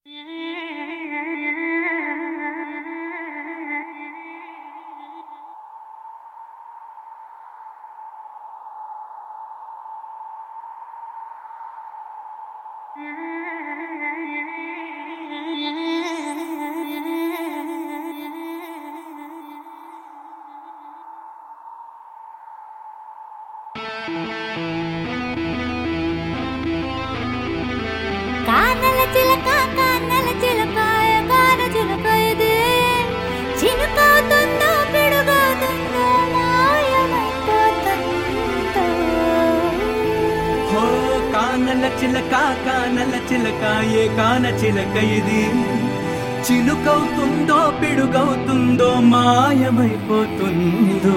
కానల చిలక కానల చిలక గాన చిలక ఇది చినుకవుతుందో పిడుగవుతుందో మాయమైపోతుందో హో కానల చిలక కానల చిలక ఏ కాన చిలక ఇది చిలుకవుతుందో పిడుగవుతుందో మాయమైపోతుందో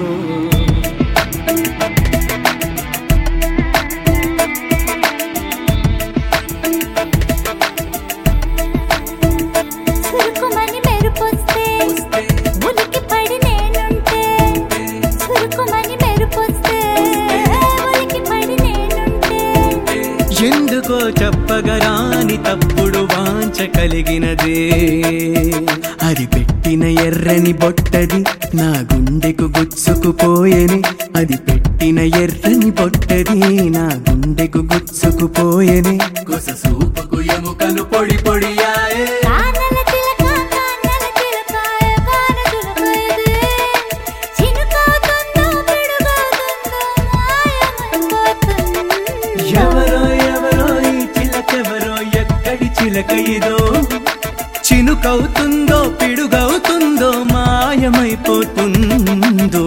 సురుకుమని మెరుపొస్తే ఉలికి పడి నేనుంటే సురుకుమని మెరుపొస్తే ఉలికి పడి నేనుంటే ఎందుకో చెప్పగరాని తప్పుడు వాంచ కలిగినదే అది పెట్టిన ఎర్రని బొట్టది నా గుండెకు గుచ్చుకుపోయెని అది పెట్టిన ఎర్రని బొట్టది నా గుండెకు గుచ్చుకుపోయెని కొస సూపుకు ఎముకలు పొడి పొడియాయే కానల చిలక కానల చిలక గాన చిలక ఇది చినుకవుతుందో పిడుగవుతుందో మాయమైపోతుందో ఎవరో ఎవరో ఈ చిలకెవరో ఎక్కడి చిలక ఇదో చినుకవుతుందో పిడుగవుతుందో మాయమైపోతుందో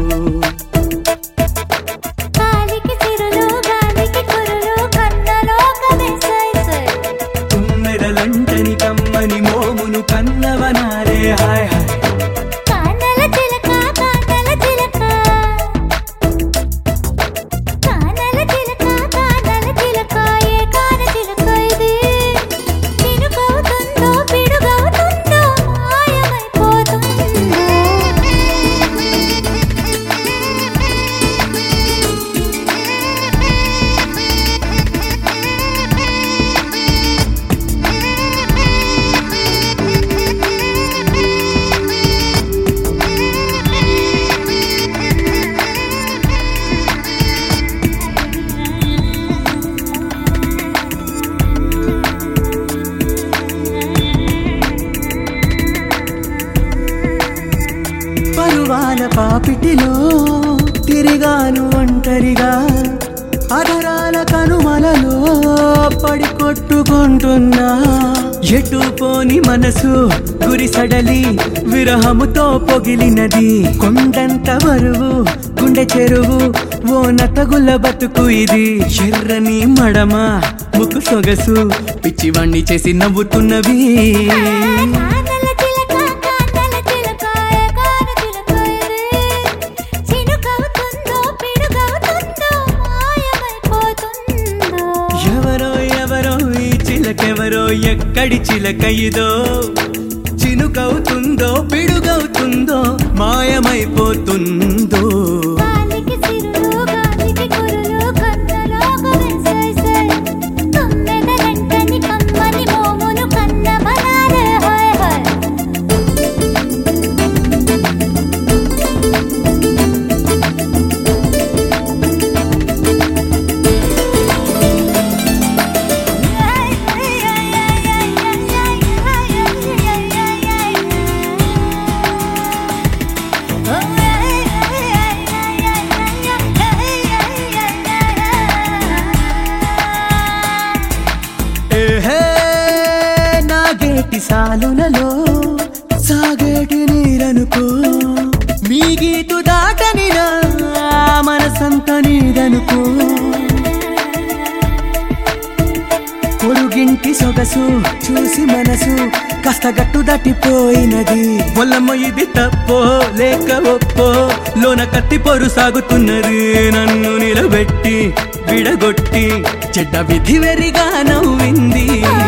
గాలికి చిరులు గాలికి కురులు కన్నలోకమే సై సై తుమ్మెదలంటని కమ్మని మోమును కన్నవనారే హాయ్ హాయ్ కానల చిలక కానల చిలక కానల చిలక కానల చిలక ఏ కాన చిలక ఇది చినుకవుతుందో పిడుగవుతుందో పరువాల పాపిటిలో తిరిగాను ఒంటరిగా అధరాల కనుమలలో పడి కొట్టుకుంటున్నా ఎటు పోని మనసు గురి సడలి విరహముతో పొగిలినది కొండంత బరువు గుండె చెరువు ఓ నతగుల బతుకు ఇది ఎర్రని మడమ ముక్కు సొగసు పిచ్చివాణ్ణి చేసి నవ్వుతున్నవి కానల చిలక కానల చిలక ఏ కాన చిలక ఇది చినుకవుతుందో పిడుగవుతుందో మాయమైపోతుందో ఎవరో ఎవరో ఈ చిలకెవరో ఎక్కడి చిలక ఇదో చినుకవుతుందో పిడుగవుతుందో మాయమైపోతుందో గాలికి సిరులు గాలికి కురులు కన్నలోకమే సై సై తుమ్మెదలంటని కమ్మని మోమును కన్నమనారే హాయ్ హాయ్ ఏహే నాగేటి సాలులలో సాగేటి నీరనుకో మీ గీతు దాటని నా మనసంత నీదనుకో పొరుగింటి సొగసు చూసి మనసు కాస్త గట్టు దట్టిపోయినది పొలమ్మ ఇది తప్పో లేక ఒప్పో లోన కత్తి పొరు సాగుతున్నది నన్ను నిలబెట్టి విడగొట్టి చెడ్డ విధి వెరిగా నవ్వింది